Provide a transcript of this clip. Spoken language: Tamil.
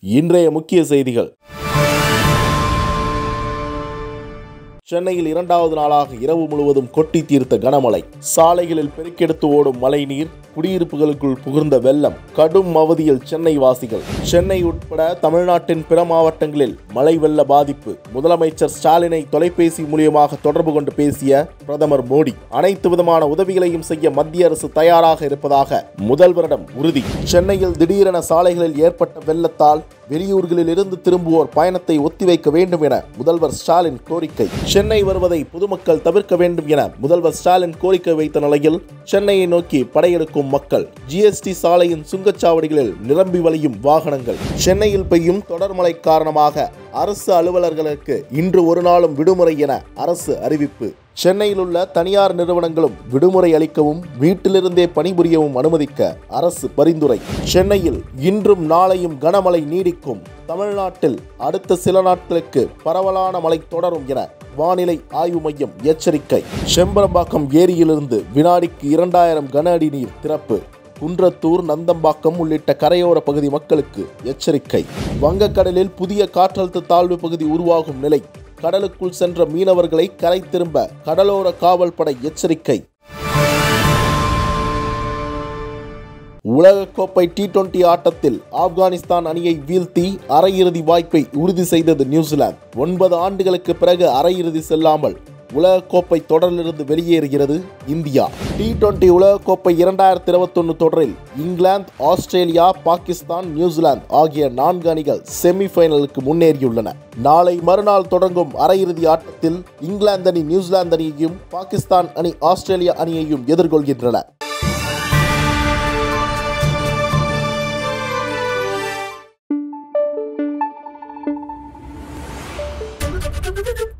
இன்றைய முக்கிய செய்திகள் சென்னையில் இரண்டாவது நாளாக இரவு முழுவதும் கொட்டி தீர்த்த கனமழை சாலைகளில் பெருக்கெடுத்து ஓடும் மழைநீர் குடியிருப்புகளுக்குள் புகுந்த வெள்ளம் கடும் அவதியில் சென்னை வாசிகள் சென்னை உட்பட தமிழ்நாட்டின் பிற மாவட்டங்களில் மழை வெள்ள பாதிப்பு முதலமைச்சர் ஸ்டாலினை தொலைபேசி மூலியமாக தொடர்பு கொண்டு பேசிய பிரதமர் மோடி அனைத்து விதமான உதவிகளையும் செய்ய மத்திய அரசு தயாராக இருப்பதாக முதல்வரிடம் உறுதி சென்னையில் திடீரென சாலைகளில் ஏற்பட்ட வெள்ளத்தால் வெளியூர்களில் இருந்து திரும்புவோர் பயணத்தை ஒத்திவைக்க வேண்டும் என முதல்வர் ஸ்டாலின் கோரிக்கை சென்னை வருவதை பொதுமக்கள் தவிர்க்க வேண்டும் என முதல்வர் ஸ்டாலின் கோரிக்கை வைத்த நிலையில் சென்னையை நோக்கி படையெடுக்கும் மக்கள் ஜிஎஸ்டி சாலையின் சுங்கச்சாவடிகளில் நிரம்பி வழியும் வாகனங்கள் சென்னையில் பெய்யும் தொடர் மழை காரணமாக அரசு அலுவலர்களுக்கு இன்று ஒரு நாளும் விடுமுறை என அரசு அறிவிப்பு சென்னையில் உள்ள தனியார் நிறுவனங்களும் விடுமுறை அளிக்கவும் வீட்டிலிருந்தே பணிபுரியவும் அனுமதிக்க அரசு பரிந்துரை சென்னையில் இன்றும் நாளையும் கனமழை நீடிக்கும் தமிழ்நாட்டில் அடுத்த சில நாட்களுக்கு பரவலான மழை தொடரும் என வானிலை ஆய்வு மையம் எச்சரிக்கை செம்பரம்பாக்கம் ஏரியிலிருந்து வினாடிக்கு இரண்டாயிரம் கன அடி நீர் திறப்பு குன்றத்தூர் நந்தம்பாக்கம் உள்ளிட்ட கரையோர பகுதி மக்களுக்கு எச்சரிக்கை வங்கக்கடலில் புதிய காற்றழுத்த தாழ்வு பகுதி உருவாகும் நிலை கடலுக்குள் சென்ற மீனவர்களை கரை திரும்ப கடலோர காவல் படை எச்சரிக்கை உலகக்கோப்பை டி டுவெண்டி ஆட்டத்தில் ஆப்கானிஸ்தான் அணியை வீழ்த்தி அரையிறுதி வாய்ப்பை உறுதி செய்தது நியூசிலாந்து ஒன்பது ஆண்டுகளுக்கு பிறகு அரையிறுதி செல்லாமல் உலகக்கோப்பை தொடரிலிருந்து வெளியேறுகிறது இந்தியா டி டுவெண்டி உலகக்கோப்பை இரண்டாயிரத்தி இருபத்தொன்னு தொடரில் இங்கிலாந்து ஆஸ்திரேலியா பாகிஸ்தான் நியூசிலாந்து ஆகிய நான்கு அணிகள் செமிஃபைனலுக்கு முன்னேறியுள்ளன நாளை மறுநாள் தொடங்கும் அரையிறுதி ஆட்டத்தில் இங்கிலாந்து அணி நியூசிலாந்து அணியையும் பாகிஸ்தான் அணி ஆஸ்திரேலியா அணியையும் எதிர்கொள்கின்றன Thank you.